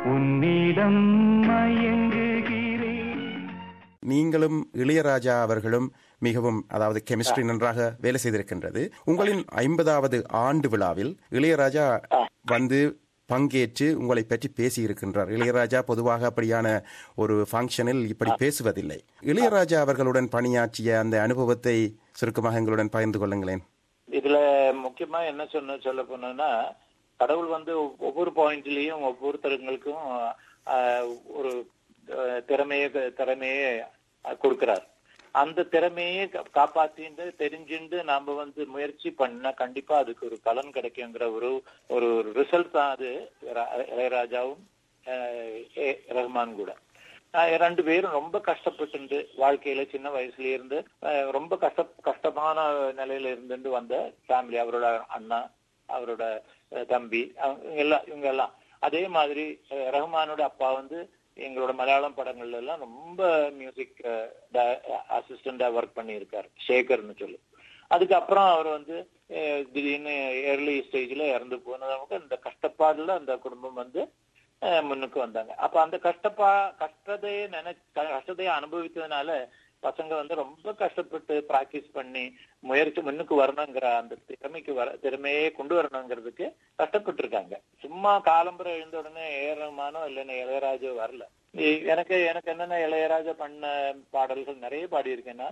உன்னிடம் மயங்குகிறேன் நீங்களும் இளையராஜா அவர்களும் மிகவும் அதாவது கெமிஸ்ட்ரி நன்றாக வேலை செய்திருக்கின்றது உங்களின் ஐம்பதாவது ஆண்டு விழாவில் இளையராஜா வந்து பங்கேற்று உங்களை பற்றி பேசி இருக்கின்றார் இளையராஜா பொதுவாக அப்படியான ஒரு ஃபங்க்ஷனில் இப்படி பேசுவதில்லை இளையராஜா அவர்களுடன் பணியாற்றிய அந்த அனுபவத்தை சுருக்கமாக எங்களுடன் பகிர்ந்து கொள்ளுங்களேன் இதுல முக்கியமா என்ன சொன்ன சொல்ல போனோம்னா கடவுள் வந்து ஒவ்- ஒவ்வொரு பாயிண்ட்லயும் ஒவ்வொருத்தருங்களுக்கும் ஆஹ், ஒரு ஆஹ், திறமையை திறமையை கொடுக்கிறார் அந்த திறமையை கா- காப்பாத்திண்டு தெரிஞ்சுண்டு நாம வந்து முயற்சி பண்ணா கண்டிப்பா அதுக்கு ஒரு பலன் கிடைக்குங்கிற ஒரு ஒரு ரிசல்ட் தான் அது ர- இளையராஜாவும் ஆஹ், ஏ ரஹ்மான் கூட ஆஹ் ரெண்டு பேரும் ரொம்ப கஷ்டப்பட்டு வாழ்க்கையில சின்ன வயசுல இருந்து ஆஹ் ரொம்ப கஷ்ட கஷ்டமான நிலையில இருந்து வந்த ஃபேமிலி அவரோட அண்ணா அவரோட அஹ் தம்பி அவங்க எல்லாம் இவங்க எல்லாம் அதே மாதிரி அஹ் ரஹ்மானோட அப்பா வந்து எங்களோட மலையாளம் படங்கள்ல எல்லாம் ரொம்ப மியூசிக் அசிஸ்டண்டா ஒர்க் பண்ணியிருக்காரு சேகர்னு சொல்லி அதுக்கப்புறம் அவர் வந்து அஹ் திடீர்னு ஏர்லி ஸ்டேஜ்ல இறந்து போனவங்க இந்த கஷ்டப்பாடுல அந்த குடும்பம் வந்து அஹ் முன்னுக்கு வந்தாங்க அப்ப அந்த கஷ்டப்பா கஷ்டத்தையே நினை கஷ்டத்தையே அனுபவித்ததுனால பசங்க வந்து ரொம்ப கஷ்டப்பட்டு பிராக்டிஸ் பண்ணி முயற்சி முன்னுக்கு வரணுங்கிற அந்த திறமைக்கு வர திறமையே கொண்டு வரணுங்கிறதுக்கு கஷ்டப்பட்டு இருக்காங்க சும்மா காலம்புரை எழுந்த உடனே ஏறமானோ இல்லைன்னா இளையராஜா வரல இ- எனக்கு எனக்கு என்னென்ன இளையராஜா பண்ண பாடல்கள் நிறைய பாடியிருக்கேன்னா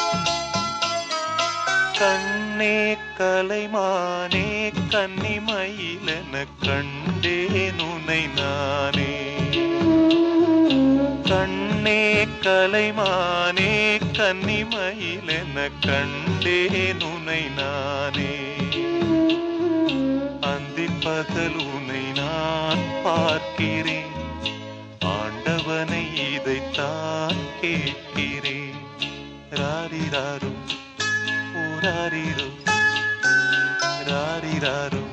கண்ணே கலைமானே கன்னிமயிலென கண்டேன் உனை நானே கண்ணே கலைமானே கன்னிமயிலென கண்டேன் உனை நானே அந்தின் பகல் உனை நான் பார்க்கிறேன் ஆண்டவனை இதைத்தான் கேட்கிறேன் ராரிராரும் ஓராரிரோ ராரிராரும்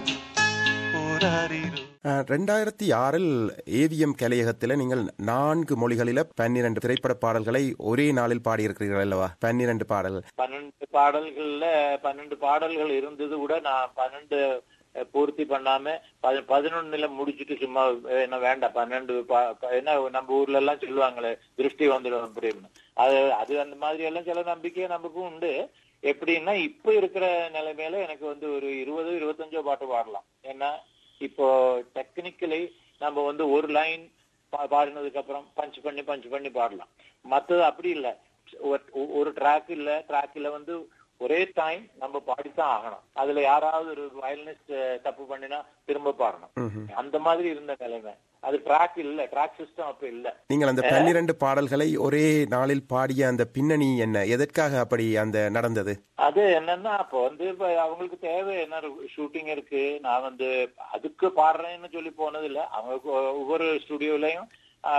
ஓராரிரோ அஹ், ரெண்டாயிரத்தி ஆறில் ஏவிஎம் கலையகத்தில் நீங்கள் நான்கு மொழிகளில பன்னிரண்டு திரைப்பட பாடல்களை ஒரே நாளில் பாடியிருக்கிறீர்கள் அல்லவா பன்னிரண்டு பாடல்கள் பன்னெண்டு பாடல்கள்ல பன்னெண்டு பாடல்கள் இருந்தது கூட நான் பன்னெண்டு அஹ், பூர்த்தி பண்ணாம பதி- பதினொன்னுல முடிச்சிட்டு சும்மா அஹ், என்ன வேண்டாம் பன்னெண்டு பா- ப- என்ன நம்ம ஊர்ல எல்லாம் சொல்லுவாங்களே திருஷ்டி வந்துடும் அப்படின்னு அது அது அந்த மாதிரி எல்லாம் சில நம்பிக்கை நமக்கும் உண்டு எப்படின்னா இப்ப இருக்கிற நிலைமையில எனக்கு வந்து ஒரு இருபது இருபத்தஞ்சோ பாட்டு பாடலாம் ஏன்னா இப்போ டெக்னிக்கலி நம்ம வந்து ஒரு லைன் பாடினதுக்கு அப்புறம் பஞ்ச் பண்ணி பஞ்ச் பண்ணி பாடலாம் மத்தது அப்படி இல்ல ஒரு- ஒரு ட்ராக் இல்ல ட்ராக்ல வந்து ஒரே டைம் நம்ம பாடித்தான் ஆகணும் அதுல யாராவது ஒரு வயலினிஸ்ட் தப்பு பண்ணினா திரும்ப பாடணும் அந்த மாதிரி இருந்த நிலைமை அது ட்ராக் இல்ல ட்ராக் சிஸ்டம் அப்ப இல்ல நீங்கள் அந்த பன்னிரண்டு பாடல்களை ஒரே நாளில் பாடிய அந்த பின்னணி என்ன எதற்காக அப்படி அந்த நடந்தது அது என்னன்னா அப்போ வந்து இப்ப அவங்களுக்கு தேவை என்ன ஷூட்டிங் இருக்கு நான் வந்து அதுக்கு பாடுறேன்னு சொல்லி போனது இல்ல அவங்க ஒ- ஒவ்வொரு ஸ்டுடியோலயும்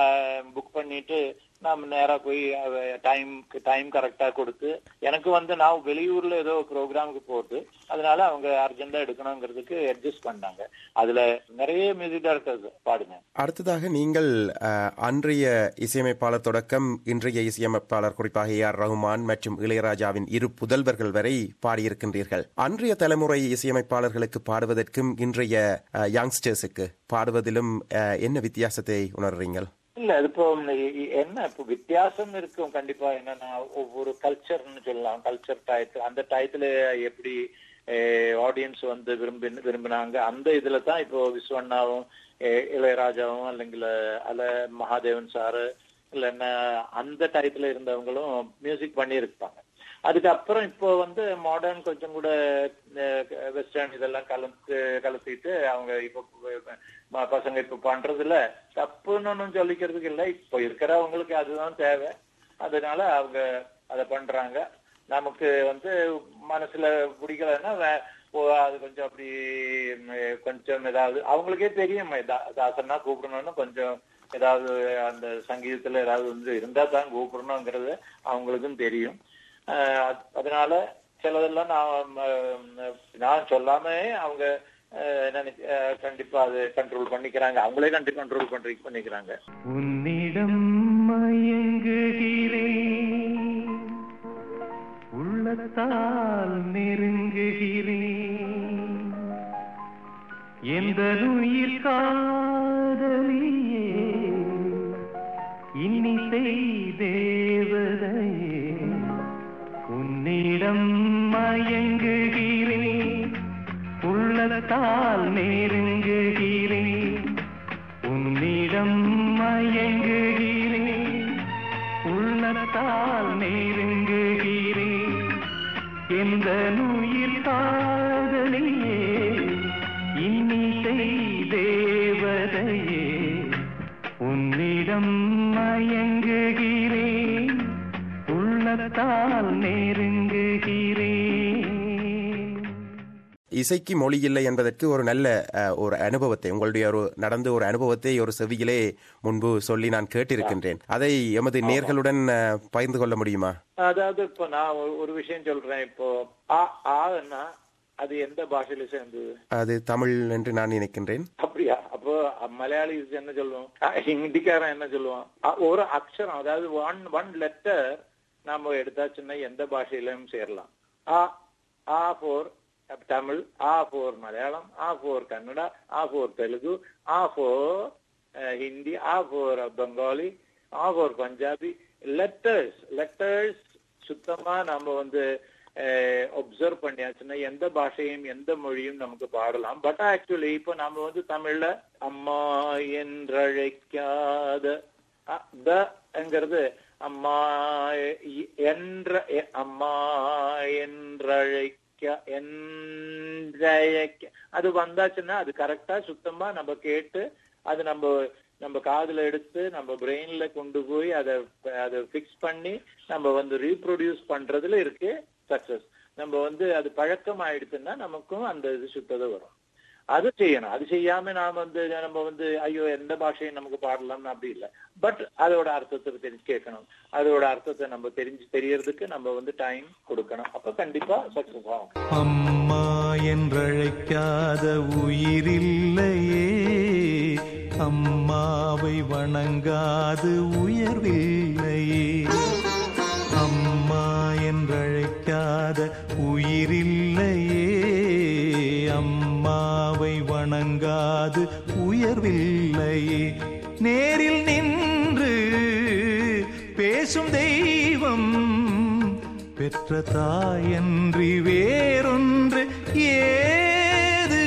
புக் பண்ணிட்டு நம்ம நேரா போய் டைம் டைம் கரெக்டா கொடுத்து எனக்கு வந்து நான் வெளியூர்ல ஏதோ ப்ரோக்ராமுக்கு போறது அதனால அவங்க அர்ஜென்டா எடுக்கணுங்கிறதுக்கு அட்ஜஸ்ட் பண்ணாங்க அதுல நிறைய மியூசிக் டைரக்டர்ஸ் பாடுங்க அடுத்ததாக நீங்கள் அஹ், அன்றைய இசையமைப்பாளர் தொடக்கம் இன்றைய இசையமைப்பாளர் குறிப்பாக ஏ ஆர் ரஹ்மான் மற்றும் இளையராஜாவின் இரு புதல்வர்கள் வரை பாடியிருக்கின்றீர்கள் அன்றைய தலைமுறை இசையமைப்பாளர்களுக்கு பாடுவதற்கும் இன்றைய அஹ், யங்ஸ்டர்ஸுக்கு பாடுவதிலும் அஹ், என்ன வித்தியாசத்தை உணர்றீங்கள் இல்ல அது இப்போ இ- இ- என்ன இப்போ வித்தியாசம் இருக்கும் கண்டிப்பா என்னன்னா ஒவ்வொரு கல்ச்சர்னு சொல்லலாம் கல்ச்சர் டயத்து அந்த டயத்துல எப்படி ஆடியன்ஸ் வந்து விரும்பி விரும்பினாங்க அந்த இதுல தான் இப்போ விஸ்வண்ணாவும் eh, இளையராஜாவும் இல்லைங்கள அல்ல மகாதேவன் சாரு இல்லைன்னா அந்த டயத்துல இருந்தவங்களும் மியூசிக் பண்ணியிருப்பாங்க அதுக்கப்புறம் இப்போ வந்து மாடர்ன் கொஞ்சம் கூட வெஸ்டர்ன் இதெல்லாம் கலந்து கலத்திட்டு அவங்க இப்போ ம- பசங்க இப்ப பண்றதுல தப்புன்னு ஒண்ணும் சொல்லிக்கிறதுக்கு இல்லை இப்போ இருக்கிறவங்களுக்கு அதுதான் தேவை அதனால அவங்க அதை பண்றாங்க நமக்கு வந்து மனசுல பிடிக்கலன்னா வே- ஓ, அது கொஞ்சம் அப்படி ம், கொஞ்சம் ஏதாவது அவங்களுக்கே தெரியும் தா- தாசன்னா கூப்பிடணும்னு கொஞ்சம் ஏதாவது அந்த சங்கீதத்துல ஏதாவது வந்து இருந்தா தான் கூப்பிடணுங்கிறது அவங்களுக்கும் தெரியும் அஹ் அத்- அதனால சிலதெல்லாம் நான் ம- நான் சொல்லாமே அவங்க அஹ், நினை- அஹ், கண்டிப்பா அது கண்ட்ரோல் பண்ணிக்கிறாங்க அவங்களே கண்டிப்பா கண்ட்ரோல் பண்ணி பண்ணிக்கிறாங்க உன்னிடம் மயங்குகிறேன் உள்ளத்தால் நெருங்குகிறேன் எந்த உயிர் காதலியே தேவதையே உன்னிடம் மயங்குகிறேன் உள்ளத்தால் நெருங்குகிறேன் உன்னிடம் மயங்குகிறேன் உள்ளத்தால் நெருங்குகிறேன் எந்த உயிர் காதலியே இன்னிசை தேவதையே உன்னிடம் மயங்குகிறேன் உள்ளத்தால் நெருங்குகிறேன் இசைக்கு மொழி இல்லை என்பதற்கு ஒரு நல்ல அஹ், ஒரு அனுபவத்தை உங்களுடைய ஒரு நடந்த ஒரு அனுபவத்தை ஒரு செவியிலே முன்பு சொல்லி நான் கேட்டிருக்கின்றேன் அதை எமது நேர்களுடன் அஹ், பகிர்ந்து கொள்ள முடியுமா அதாவது இப்போ நான் ஒரு- ஒரு விஷயம் சொல்றேன் இப்போ ஆ ஆன்னா அது எந்த பாஷையில சேர்ந்தது அது தமிழ் என்று நான் நினைக்கின்றேன் அப்படியா அப்போ மலையாளி என்ன சொல்லுவோம் அஹ் ஹிந்திக்காரன் என்ன சொல்லுவான் அஹ் ஒரு அக்ஷரம் அதாவது ஒன் ஒன் லெட்டர் நாம எடுத்தாச்சுன்னா எந்த பாஷையிலும் சேரலாம் A A for Tamil A for Malayalam A for Kannada A for Telugu A for Hindi A for Bengali A for Punjabi letters letters சுத்தமா நம்ம வந்து ஒப்சர்வ் பண்ணியாச்சுன்னா எந்த பாஷையும் எந்த மொழியும் நமக்கு பாடலாம் பட் ஆக்சுவலி இப்போ நாம வந்து தமிழ்ல அம்மா என்றழைக்காத அ- த என்கிறது அம்மா எ- என்ற எ- அம்மா என்றழைக்க என்றழைக்க அது வந்தாச்சுன்னா அது கரெக்டா சுத்தமா நம்ம கேட்டு அது நம்ம நம்ம காதுல எடுத்து நம்ம பிரெயின்ல கொண்டு போய் அதை அதை ஃபிக்ஸ் பண்ணி நம்ம வந்து ரீப்ரொடியூஸ் பண்றதுல இருக்கு சக்சஸ் நம்ம வந்து அது பழக்கம் ஆயிடுச்சுன்னா நமக்கும் அந்த இது சுத்ததை வரும் அது செய்யணும் அது செய்யாம நாம வந்து நம்ம வந்து ஐயோ எந்த பாஷையும் நமக்கு பாடலாம்னு அப்படி இல்லை பட் அதோட அர்த்தத்தை தெரிஞ்சு கேட்கணும் அதோட அர்த்தத்தை நம்ம தெரிஞ்சு தெரியறதுக்கு நம்ம வந்து டைம் கொடுக்கணும் அப்ப கண்டிப்பா சக்சஸ் ஆகும் அம்மா என்றழைக்காத உயிரில்லையே அம்மாவை வணங்காது உயர்வில்லையே அம்மா என்றழைக்காத உயிரில்லையே அம்மாவை வணங்காது உயர்வில்லையே நேரில் நின்று பேசும் தெய்வம் பெற்ற தாயன்றி வேறொன்று ஏது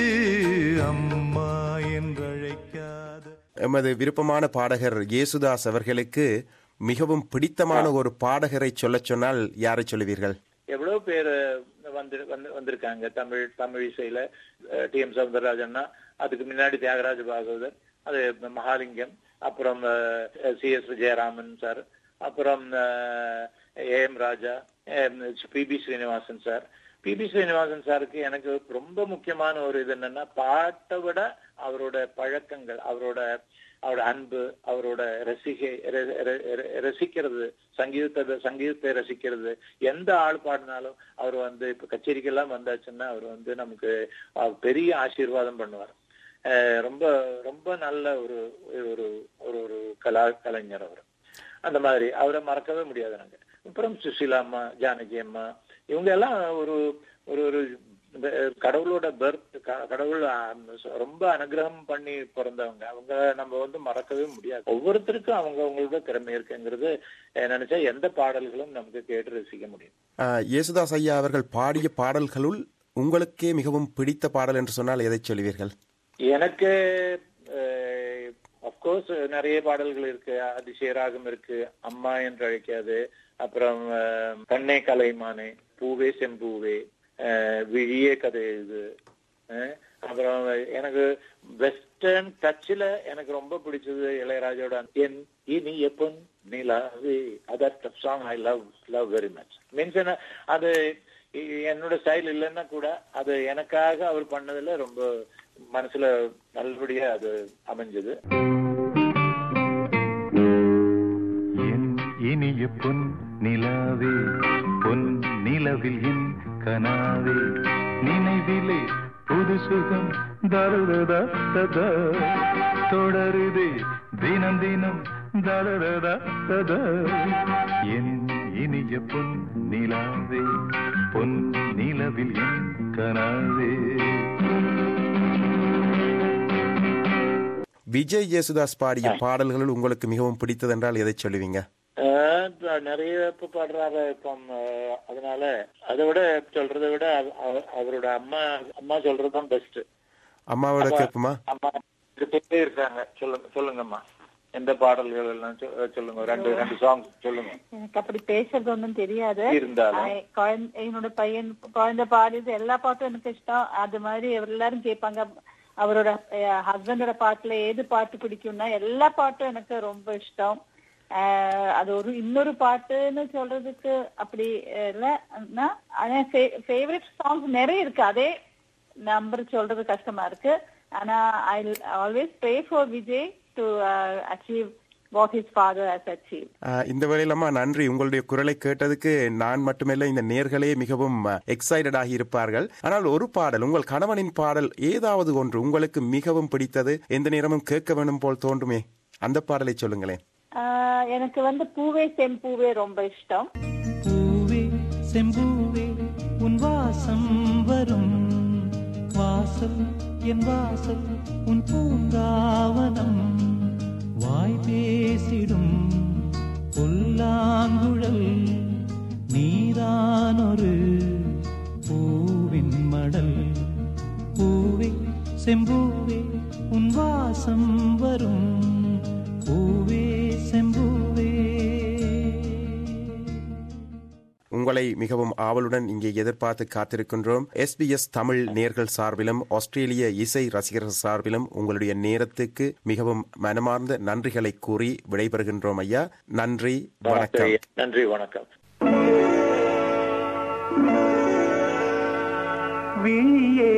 அம்மா என்றழைக்காத எமது விருப்பமான பாடகர் இயேசுதாஸ் அவர்களுக்கு மிகவும் பிடித்தமான ஒரு பாடகரை சொல்லச் சொன்னால் யாரை சொல்லுவீர்கள் எவ்வளவு பேர் வந்து வந்து வந்திருக்காங்க தமிழ் தமிழ் இசையில டி எம் சவுந்தரராஜன்னா அதுக்கு முன்னாடி தியாகராஜ பாகவதர் அது மகாலிங்கம் அப்புறம் சி எஸ் விஜயராமன் சார் அப்புறம் A M Raja P B Srinivasan sir P B Srinivasan சாருக்கு எனக்கு ரொம்ப முக்கியமான ஒரு இது என்னன்னா பாட்டை விட அவரோட பழக்கங்கள் அவரோட அவரோட அன்பு அவரோட ரசிகை ர- ர- ர- ரசிக்கிறது சங்கீதத்தை சங்கீதத்தை ரசிக்கிறது எந்த ஆள் பாடினாலும் அவர் வந்து இப்ப கச்சேரிக்கெல்லாம் வந்தாச்சுன்னா அவர் வந்து நமக்கு அஹ், பெரிய ஆசீர்வாதம் பண்ணுவார் அஹ், ரொம்ப ரொம்ப நல்ல ஒரு ஒரு ஒரு ஒரு கலா கலைஞர் அவர் அந்த மாதிரி அவரை மறக்கவே முடியாது நாங்க அப்புறம் சுஷீலா அம்மா ஜானகி அம்மா இவங்க எல்லாம் ஒரு ஒரு ஒரு இந்த கடவுளோட பர்த் கடவுள் ஆ, ரொம்ப அனுகிரகம் பண்ணி பிறந்தவங்க அவங்க நம்ம வந்து மறக்கவே முடியாது ஒவ்வொருத்தருக்கும் அவங்க அவங்களோட திறமை இருக்குங்கிறது அஹ், நினைச்சா எந்த பாடல்களும் நமக்கு கேட்டு ரசிக்க முடியும் ஆஹ், இயேசுதாஸ் ஐயா அவர்கள் பாடிய பாடல்களுள் உங்களுக்கே மிகவும் பிடித்த பாடல் என்று சொன்னால் எதை சொல்லுவீர்கள் எனக்கு அப்கோர்ஸ் நிறைய பாடல்கள் இருக்கு அதிசயராகம் இருக்கு அம்மா என்று அழைக்காது அப்புறம் அஹ், கண்ணே கலைமானே பூவே செம்பூவே அஹ், விழியே கதை இது அஹ், அப்புறம் எனக்கு வெஸ்டர்ன் டச்சில் எனக்கு ரொம்ப பிடிச்சது இளையராஜோட என் இனிய பொன் நிலாவே other song I love love very much means என்ன அது இ- என்னோட ஸ்டைல் இல்லைன்னா கூட அது எனக்காக அவர் பண்ணதுல ரொம்ப மனசுல நல்லபடியா அது அமைஞ்சது என் இனிய பொன் நிலாவே பொன் நிலவில் என் கனாவே நினைவிலே புது சுகம் தருததா ததா தொடருதே தினம் தினம் தருததா ததா என் இனிய பொன் நிலாவே பொன் நிலவில் என் கனாவே விஜய் ஜேசுதாஸ் பாடிய பாடல்களில் உங்களுக்கு மிகவும் பிடித்தது என்றால் எதை சொல்லுவீங்க ஆஹ் இப்ப நிறைய இப்ப பாடுறாரு இப்போ ஆஹ் அதனால அதை விட சொல்றதை விட அவ- அவ- அவரோட அம்மா அம்மா சொல்றதுதான் பெஸ்ட் அம்மாவோட கேட்போமா அம்மா இருந்துட்டே இருக்காங்க சொல்லுங்க சொல்லுங்கம்மா எந்த பாடல்கள் எல்லாம் சொ- சொல்லுங்க ரெண்டு ரெண்டு சாங் சொல்லுங்க எனக்கு அப்படி பேசுறது ஒண்ணும் தெரியாது இருந்தாலும். ஆஹ் குழந்தை- என்னோட பையன் குழந்தை பாடியது எல்லா பாட்டும் எனக்கு இஷ்டம் அது மாதிரி எல்லாரும் கேட்பாங்க அவரோட ஹஸ்பண்டோட பாட்டுல ஏது பாட்டு பிடிக்கும்னா எல்லா பாட்டும் எனக்கு ரொம்ப இஷ்டம் ஆஹ் அது ஒரு இன்னொரு பாட்டுன்னு சொல்றதுக்கு அப்படி இல்ல ஆனா ஆனா ஃபேவரட் சாங்ஸ் நிறைய இருக்கு அதே நம்பர் சொல்றது கஷ்டமா இருக்கு ஆனா I always pray for Vijay to achieve what his father has achieve ah இந்த வேளையிலம்மா நன்றி உங்களுடைய குரலை கேட்டதுக்கு நான் மட்டுமல்ல இந்த நேர்களே மிகவும் எக்ஸைட்டட் ஆகி இருப்பார்கள் ஆனால் ஒரு பாடல் உங்கள் கணவனின் பாடல் ஏதாவது ஒன்று உங்களுக்கு மிகவும் பிடித்தது எந்த நேரமும் கேட்க வேண்டும் போல் தோன்றுமே அந்த பாடலை சொல்லுங்களேன் ஆஹ் எனக்கு வந்து பூவே செம்பூவே ரொம்ப இஷ்டம் பூவே செம்பூவே உன் வாசம் வரும் வாசல் என் வாசல் உன் பூங்காவனம் வாய் பேசிடும் புல்லாங்குழல் நீதானொரு பூவின் மடல் பூவே செம்பூவே உன் வாசம் வரும் பூவே செம்பூவே உங்களை மிகவும் ஆவலுடன் இங்கே எதிர்பார்த்து காத்திருக்கின்றோம் எஸ்பிஎஸ் தமிழ் நேர்கள் சார்பிலும் ஆஸ்திரேலிய இசை ரசிகர்கள் சார்பிலும் உங்களுடைய நேரத்துக்கு மிகவும் மனமார்ந்த நன்றிகளை கூறி விடைபெறுகின்றோம் ஐயா நன்றி வணக்கம் நன்றி வணக்கம் விழியே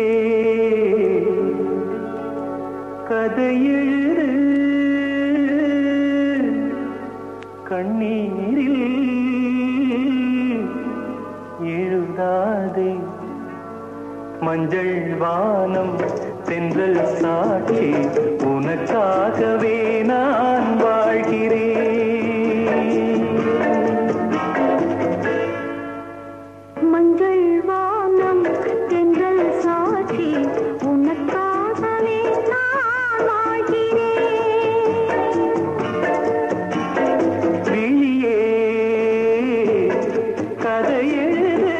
கதையெழுது கண்ணீரில் எழுதாதே மஞ்சள் வானம் தென்றல் சாட்சி உனக்காகவே நான் வாழ்கிறேன் மஞ்சள் வானம் தென்றல் சாட்சி உனக்காகவே நான் வாழ்கிறேன் விழியே கதையெழுது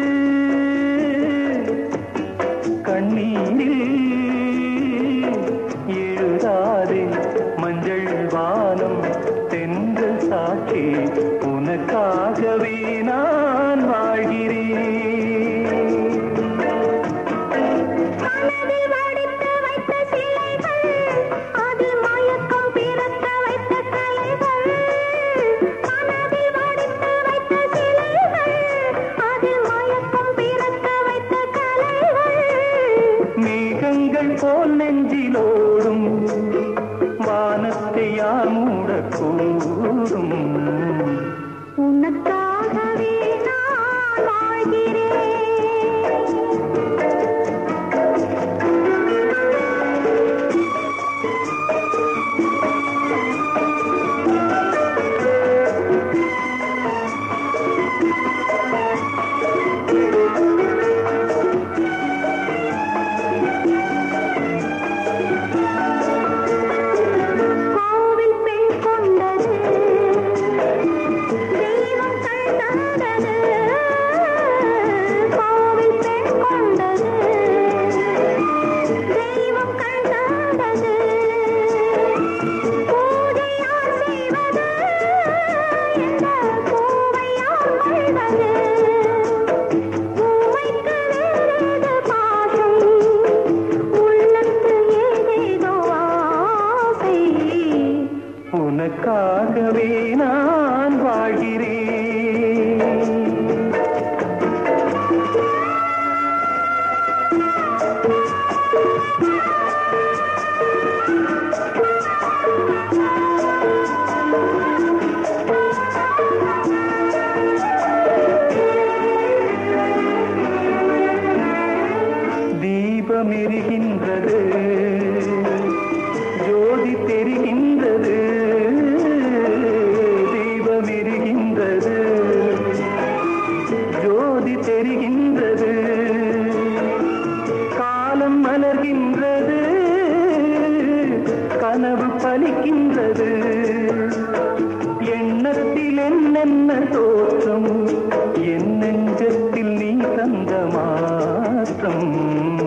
கண்ணீரில் எழுதாதே மஞ்சள் வானம் தென்றல் சாட்சி உனக்காகவே நான் வாழ்கிறேன் மனதில் வடித்து வைத்த சிலைகள் அதில் மயக்கம் பிறக்க வைத்த கலைகள் மனதில் வடித்து வைத்த சிலைகள் அதில் மயக்கம் பிறக்க வைத்த கலைகள் மேகங்கள் போல் நெஞ்சிலோடும் வானத்தை யார் மூடக்கூடும் உனக்காகவே நான் வாழ்கிறேன் கோவில் பெண் கொண்டது தெய்வம் கண்டது கோவில் பெண் கொண்டது தெய்வம் கண்டது பூஜையார் செய்வது எந்த பூவையார் கொள்வது பூவைக்கு வேறேது பாசம் உள்ளத்து ஏதேதோ ஆசை உனக்காகவே நான் வாழ்கிறேன் தீபம் எரிகின்றது ஜோதி தெரிகின்றது தீபம் எரிகின்றது மணக்கின்றது எண்ணத்தில் என்னென்ன தோற்றம் என் நெஞ்சத்தில் நீ தந்த மாற்றம்